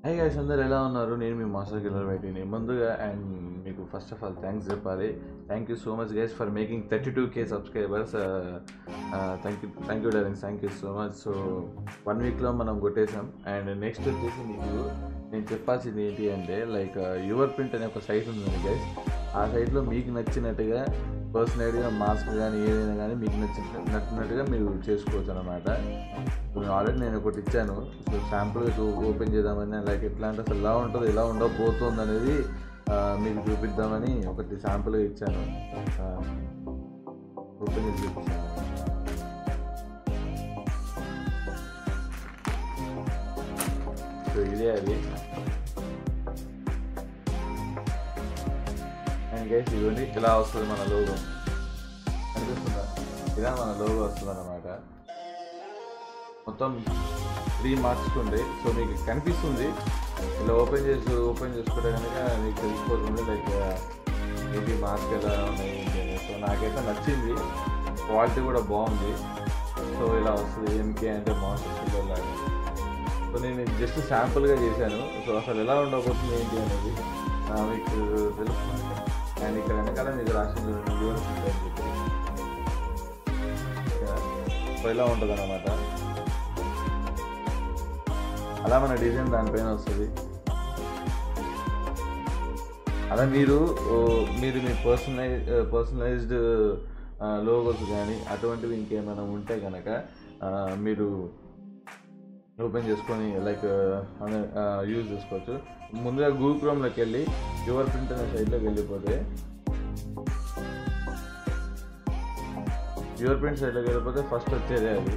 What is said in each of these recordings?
Hi guys అందరు ఎలా ఉన్నారు నేను మీ మాస్టర్ కిల్లర్ బయటిని ముందుగా అండ్ మీకు ఫస్ట్ ఆఫ్ ఆల్ థ్యాంక్స్ చెప్పాలి thank you so much guys for making thirty two K subscribers thank you thank you darlings thank you so much so one వీక్లో మనం కొట్టేసాం and next వచ్చేసి మీకు నేను చెప్పాల్సింది ఏంటి అంటే లైక్ యువర్ ప్రింట్ అనే ఒక సైట్ ఉంది గైస్ ఆ సైట్లో మీకు నచ్చినట్టుగా పర్సనల్గా మాస్క్ కానీ ఏదైనా కానీ మీకు నచ్చిన నచ్చినట్టుగా మీరు చేసుకోవచ్చు అనమాట ఆల్రెడీ నేను ఒకటి ఇచ్చాను సో శాంపుల్గా చూ ఓపెన్ చేద్దామని లైక్ ఎట్లా అంటే అసలు ఎలా ఉంటుంది ఎలా ఉండబోతుంది అనేది ఆ, మీకు చూపిద్దామని ఒకటి శాంపుల్గా ఇచ్చాను ఓపెన్ చేసి చూపిస్తాను సో ఇదే అది అండ్ గైస్ ఇవన్నీ ఇలా వస్తుంది మన లోగో కనిపిస్తుందా ఇలా మన లోగో వస్తుంది అన్నమాట మొత్తం త్రీ మార్క్స్ ఉండే సో మీకు కనిపిస్తుంది ఇలా ఓపెన్ చేసి ఓపెన్ చేసుకుంటే కనుక మీకు తెలిసిపోతుంది లైక్ ఏంటి మార్క్స్ ఎలా ఉన్నాయి ఏంటి అని. సో నాకైతే నచ్చింది క్వాలిటీ కూడా బాగుంది సో ఇలా వస్తుంది ఎంకే అంటే మాస్టర్ పిల్లలు లాగా సో నేను జస్ట్ శాంపుల్గా చేశాను సో అసలు ఎలా ఉండబోతుంది ఏంటి అనేది ఆ, మీకు తెలుస్తుంది అండ్ ఇక్కడ వెనకాల మీకు రాసింది యూనివర్స్ అని చెప్పి సో ఇలా ఉంటుంది అన్నమాట అలా మన డిజైన్ దానిపైన వస్తుంది అలా మీరు ఓ, మీరు మీ పర్సనలైజ్ పర్సనలైజ్డ్ లోగోస్ కానీ అటువంటివి ఇంకేమైనా ఉంటే కనుక మీరు ఓపెన్ చేసుకొని లైక్ యూజ్ చేసుకోవచ్చు ముందుగా గూగుల్ క్రోమ్లోకి వెళ్ళి యువర్ ప్రింట్ అనే సైట్లోకి వెళ్ళిపోతే యువర్ ప్రింట్ సైట్లోకి వెళ్ళిపోతే ఫస్ట్ వచ్చేదే అది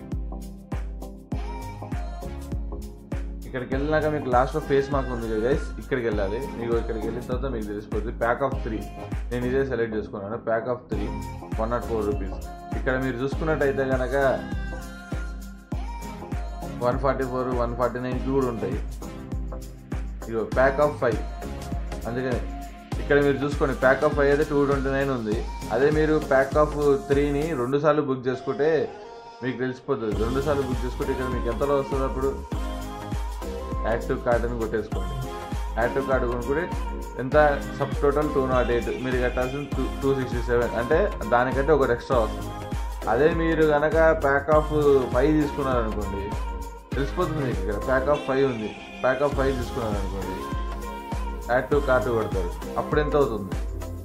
ఇక్కడికి వెళ్ళినాక మీకు లాస్ట్లో ఫేస్ మార్క్ ఉంది కదా గైస్ ఇక్కడికి వెళ్ళాలి మీకు ఇక్కడికి వెళ్ళిన తర్వాత మీకు తెలిసిపోతుంది ప్యాక్ ఆఫ్ త్రీ నేను ఇదే సెలెక్ట్ చేసుకున్నాను pack of three one nought four rupees ఇక్కడ మీరు చూసుకున్నట్టయితే కనుక one forty four one forty నైన్కి కూడా ఉంటాయి ఇగో ప్యాక్ ఆఫ్ ఫైవ్ అందుకని ఇక్కడ మీరు చూసుకోండి ప్యాక్ ఆఫ్ ఫైవ్ అయితే టూ ట్వంటీ నైన్ ఉంది అదే మీరు ప్యాక్ ఆఫ్ త్రీని రెండు సార్లు బుక్ చేసుకుంటే మీకు తెలిసిపోతుంది రెండు సార్లు బుక్ చేసుకుంటే ఇక్కడ మీకు ఎంతలో వస్తుంది అప్పుడు యాడ్ టు కార్డ్ అని కొట్టేసుకోండి యాడ్ టు కార్డు కొనుక్కుంటే ఎంత subtotal two nought eight మీరు కట్టాల్సింది టూ టూ సిక్స్టీ సెవెన్ అంటే దానికంటే ఒకటి ఎక్స్ట్రా వస్తుంది అదే మీరు కనుక ప్యాక్ ఆఫ్ ఫైవ్ తీసుకున్నారనుకోండి తెలిసిపోతుంది మీకు ఇక్కడ ప్యాక్ ఆఫ్ ఫైవ్ ఉంది ప్యాక్ ఆఫ్ ఫైవ్ తీసుకున్నారనుకోండి యాడ్ టు కార్డు కొడతారు అప్పుడు ఎంత అవుతుంది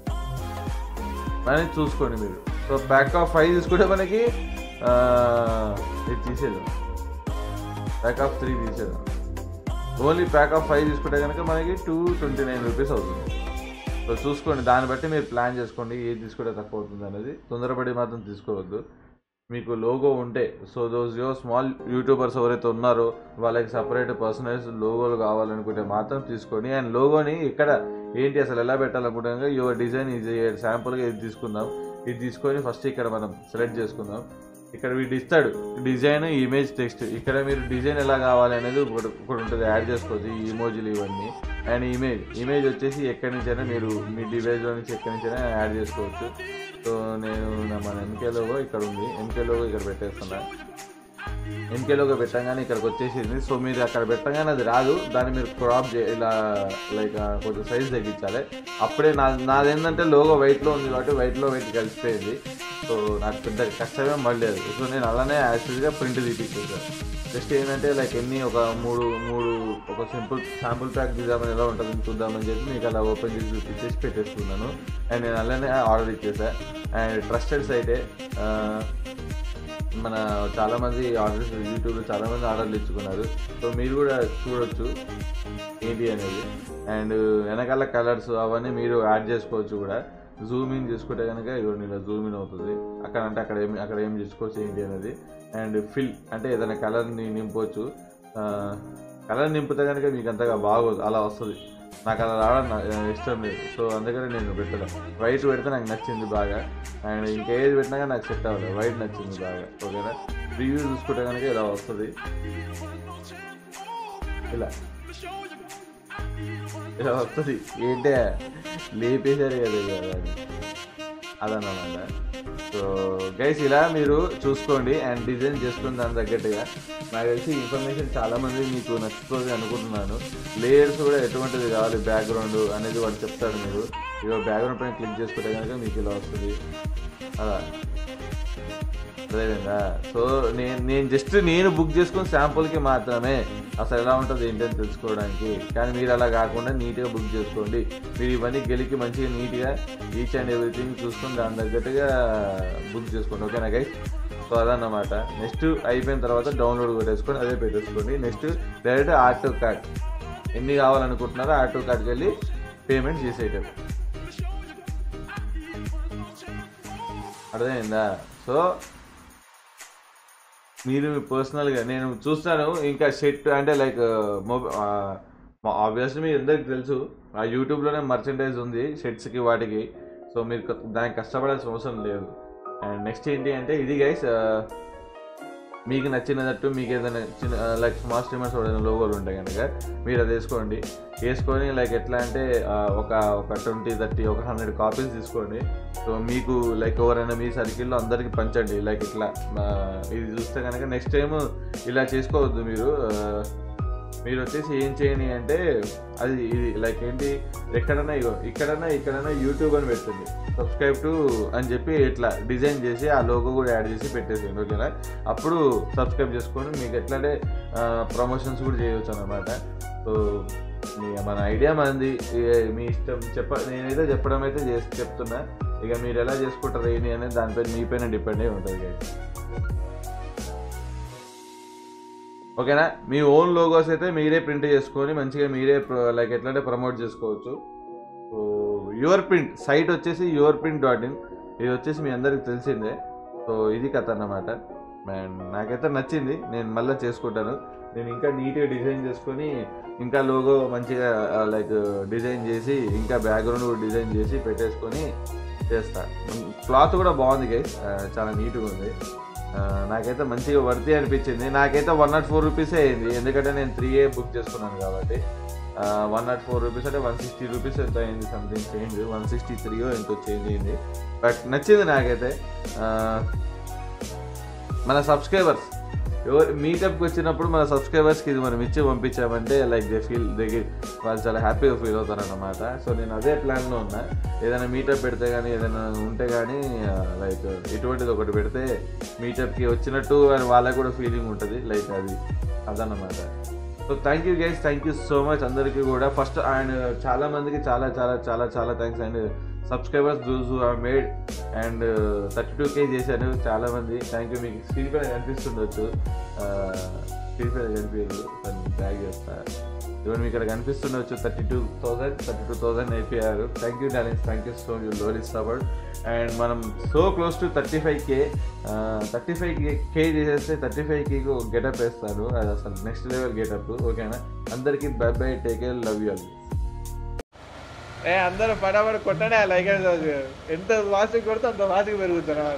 అని చూసుకోండి మీరు సో ప్యాక్ ఆఫ్ ఫైవ్ తీసుకుంటే మనకి ఆ, ఇది తీసేద్దాం ప్యాక్ ఆఫ్ త్రీ తీసేద్దాం ఓన్లీ ప్యాక్ ఆఫ్ ఫైవ్ తీసుకుంటే కనుక మనకి టూ ట్వంటీ నైన్ రూపీస్ అవుతుంది సో చూసుకోండి దాన్ని బట్టి మీరు ప్లాన్ చేసుకోండి ఏది తీసుకుంటే తక్కువ అవుతుంది అనేది తొందరపడి మాత్రం తీసుకోవద్దు మీకు లోగో ఉంటే so those you small YouTubers ఎవరైతే ఉన్నారో వాళ్ళకి సపరేట్ పర్సనలైజ్ లోగోలు కావాలనుకుంటే మాత్రం తీసుకోండి అండ్ లోగోని ఇక్కడ ఏంటి అసలు ఎలా పెట్టాలనుకుంటే యువర్ డిజైన్ ఇది శాంపుల్గా ఇది తీసుకుందాం ఇది తీసుకొని ఫస్ట్ ఇక్కడ మనం సెలెక్ట్ చేసుకుందాం ఇక్కడ వీడు ఇస్తాడు డిజైన్ ఇమేజ్ టెక్స్ట్ ఇక్కడ మీరు డిజైన్ ఎలా కావాలి అనేది ఒకటి ఒకటి ఉంటుంది యాడ్ చేసుకోవచ్చు ఈ ఇమోజీలు ఇవన్నీ అండ్ ఇమేజ్ ఇమేజ్ వచ్చేసి ఎక్కడి నుంచైనా మీరు మీ డివైస్లో నుంచి ఎక్కడి నుంచైనా యాడ్ చేసుకోవచ్చు సో నేను నా- మన ఎంకే లోగో ఇక్కడ ఉంది ఎంకే లోగో ఇక్కడ పెట్టేస్తున్నా ఎంకే లోగో పెట్టగానే ఇక్కడికి వచ్చేసింది సో మీరు అక్కడ పెట్టగానే అది రాదు దాన్ని మీరు క్రాప్ చే ఇలా లైక్ కొంచెం సైజ్ తగ్గించాలి అప్పుడే నా నాదేంటంటే లోగో వైట్లో ఉంది కాబట్టి వైట్లో వైట్ కలిసిపోయింది సో నాకు పెద్ద కష్టమే మళ్ళీ అది సో నేను అలానే యాక్చువల్గా ప్రింట్ తీపించేసాను జస్ట్ ఏంటంటే లైక్ ఎన్ని ఒక మూడు మూడు ఒక సింపుల్ శాంపుల్ ప్యాక్ తీద్దామని ఎలా ఉంటుందని చూద్దామని చెప్పి మీకు అలా ఓపెన్ చేసి చూపించేసి పెట్టేసుకున్నాను అండ్ నేను అలానే ఆర్డర్ ఇచ్చేసా అండ్ ట్రస్టెడ్ సైటే ఆ, మన చాలామంది ఆర్డర్స్ యూట్యూబ్లో చాలామంది ఆర్డర్లు ఇచ్చుకున్నారు సో మీరు కూడా చూడొచ్చు ఏంటి అనేది అండ్ వెనకాల కలర్స్ అవన్నీ మీరు యాడ్ చేసుకోవచ్చు కూడా జూమ్ ఇన్ చేసుకుంటే కనుక ఇవ్వండి ఇలా జూమ్ ఇన్ అవుతుంది అక్కడ అంటే అక్కడ ఏమి అక్కడ ఏం చేసుకోవచ్చు ఏంటి అనేది అండ్ ఫిల్ అంటే ఏదైనా కలర్ని నింపవచ్చు కలర్ నింపితే కనుక మీకు అంతగా బాగోదు అలా వస్తుంది నాకు అలా రావడం నా- ఇష్టం లేదు సో అందుకని నేను పెట్టలే వైట్ పెడితే నాకు నచ్చింది బాగా అండ్ ఇంకేది పెట్టినా కానీ నాకు సెట్ అవ్వలేదు వైట్ నచ్చింది బాగా ఓకేనా రివ్యూ చూసుకుంటే కనుక ఇలా వస్తుంది ఇలా ఇలా వస్తుంది ఏంటే లేపేశారు కదా ఇక అది. అదన్నమాట సో గైస్ ఇలా మీరు చూసుకోండి అండ్ డిజైన్ చేసుకుని దాని తగ్గట్టుగా నాకు తెలిసి ఇన్ఫర్మేషన్ చాలా మంది మీకు నచ్చుతుంది అనుకుంటున్నాను లేయర్స్ కూడా ఎటువంటిది కావాలి బ్యాక్గ్రౌండ్ అనేది వాడు చెప్తాడు మీరు ఇక బ్యాక్గ్రౌండ్ పైన క్లిక్ చేసుకుంటే కనుక మీకు ఇలా వస్తుంది అలా అదేవిధంగా సో నేను నేను జస్ట్ నేను బుక్ చేసుకుని శాంపుల్కి మాత్రమే అసలు ఎలా ఉంటుంది ఏంటని తెలుసుకోవడానికి కానీ మీరు అలా కాకుండా నీట్గా బుక్ చేసుకోండి మీరు ఇవన్నీ గెలికి మంచిగా నీట్గా ఈచ్ అండ్ ఎవ్రీథింగ్ చూసుకొని దాని తగ్గట్టుగా బుక్ చేసుకోండి ఓకేనా గైస్ సో అదన్నమాట నెక్స్ట్ అయిపోయిన తర్వాత డౌన్లోడ్ కొట్టేసుకొని అదే పెట్టేసుకోండి నెక్స్ట్ డైరెక్ట్ ఆటో కార్డ్ ఎన్ని కావాలనుకుంటున్నారో ఆటో కార్డ్కి వెళ్ళి పేమెంట్ చేసేయటం అర్థమైందా సో మీరు పర్సనల్గా నేను చూస్తాను ఇంకా షెట్ అంటే లైక్ మొబైల్ ఆబ్వియస్లీ మీ అందరికి తెలుసు ఆ యూట్యూబ్లోనే మర్చెండైజ్ ఉంది షర్ట్స్కి వాటికి సో మీరు క- దానికి కష్టపడాల్సిన అవసరం లేదు అండ్ నెక్స్ట్ ఏంటి అంటే ఇది గైస్ మీకు నచ్చినట్టు మీకు ఏదైనా చిన్న లైక్ స్మాల్ స్ట్రీమర్స్ ఏదైనా లోగోలు ఉంటాయి కనుక మీరు అది వేసుకోండి వేసుకొని లైక్ ఎట్లా అంటే ఆ, ఒక ఒక ట్వంటీ థర్టీ ఒక హండ్రెడ్ కాపీస్ తీసుకోండి సో మీకు లైక్ ఎవరైనా మీ సర్కిల్లో అందరికీ పంచండి లైక్ ఇట్లా ఆ, ఇది చూస్తే కనుక నెక్స్ట్ టైం ఇలా చేసుకోవద్దు మీరు ఆ, మీరు వచ్చేసి ఏం చేయండి అంటే అది ఇది లైక్ ఏంటి ఎక్కడన్నా ఇగో ఇక్కడన్నా ఇక్కడన్నా యూట్యూబ్ అని పెట్టండి సబ్స్క్రైబ్ టు అని చెప్పి ఇట్లా డిజైన్ చేసి ఆ లోగో కూడా యాడ్ చేసి పెట్టేసేయండి ఓకేనా అప్పుడు సబ్స్క్రైబ్ చేసుకొని మీకు ఎట్లా అంటే ప్రమోషన్స్ కూడా చేయవచ్చు అనమాట సో మీ- మన ఐడియా మనది ఏ- మీ ఇష్టం చెప్ప నేనైతే చెప్పడం అయితే చేసి చెప్తున్నా ఇక మీరు ఎలా చేసుకుంటారు ఏంటి అనేది దానిపై మీపైన డిపెండ్ అయి ఉంటుంది guys. ఓకేనా మీ ఓన్ లోగోస్ అయితే మీరే ప్రింట్ చేసుకొని మంచిగా మీరే లైక్ ఎట్లా అంటే ప్రమోట్ చేసుకోవచ్చు సో యువర్ ప్రింట్ సైట్ వచ్చేసి యువర్ ప్రింట్ డాట్ ఇన్ ఇది వచ్చేసి మీ అందరికి తెలిసిందే సో ఇది కథ అన్నమాట అండ్ నాకైతే నచ్చింది నేను మళ్ళీ చేసుకుంటాను నేను ఇంకా నీట్గా డిజైన్ చేసుకొని ఇంకా లోగో మంచిగా లైక్ డిజైన్ చేసి ఇంకా బ్యాక్గ్రౌండ్ కూడా డిజైన్ చేసి పెట్టేసుకొని చేస్తా క్లాత్ కూడా బాగుంది గైస్ చాలా నీట్గా ఉంది ఆ, నాకైతే మంచిగా వర్తి అనిపించింది నాకైతే వన్ నాట్ ఫోర్ రూపీసే అయింది ఎందుకంటే నేను త్రీ ఏ బుక్ చేసుకున్నాను కాబట్టి వన్ నాట్ ఫోర్ రూపీస్ అంటే వన్ సిక్స్టీ రూపీస్ ఎంత అయింది something change one sixty three ఎంతో చేంజ్ అయింది బట్ నచ్చింది నాకైతే ఆ, మన సబ్స్క్రైబర్స్ ఎవరు మీటప్కి వచ్చినప్పుడు మన సబ్స్క్రైబర్స్కి ఇది మనం ఇచ్చి పంపించామంటే లైక్ దే ఫీల్ దే వాళ్ళు చాలా హ్యాపీగా ఫీల్ అవుతారు అన్నమాట సో నేను అదే ప్లాన్లో ఉన్నా ఏదైనా మీటప్ పెడితే కానీ ఏదైనా ఉంటే కానీ లైక్ ఇటువంటిది ఒకటి పెడితే మీటప్కి వచ్చినట్టు అని వాళ్ళకి కూడా ఫీలింగ్ ఉంటుంది లైక్ అది అదన్నమాట so thank you guys thank you so much అందరికీ కూడా ఫస్ట్ అండ్ చాలా మందికి చాలా చాలా చాలా చాలా thanks and subscribers those who have made and thirty two K చేశాను చాలా మంది థ్యాంక్ యూ మీకు స్క్రీన్ పైన కనిపిస్తుండొచ్చు స్క్రీన్ పైన కనిపించదు దాన్ని బ్యాగ్ చేస్తా ఇవన్నీ మీకు ఇక్కడ కనిపిస్తుండొచ్చు thirty two thousand thirty two thousand అయిపోయారు thank you darlings thank you so you లోరీ సపోర్ట్ అండ్ మనం so close to thirty five K thirty five K K చేసేస్తే థర్టీ ఫైవ్ కేకి ఒక గెటప్ వేస్తాను అది అసలు నెక్స్ట్ లెవెల్ గెటప్ ఓకేనా అందరికీ bye bye take care love you all ఏ అందరూ ఫటాఫట్ కొట్టండి ఆ లైక్ ఎంత వాసికి కొడితే అంత వాసికి పెరుగుతున్నారు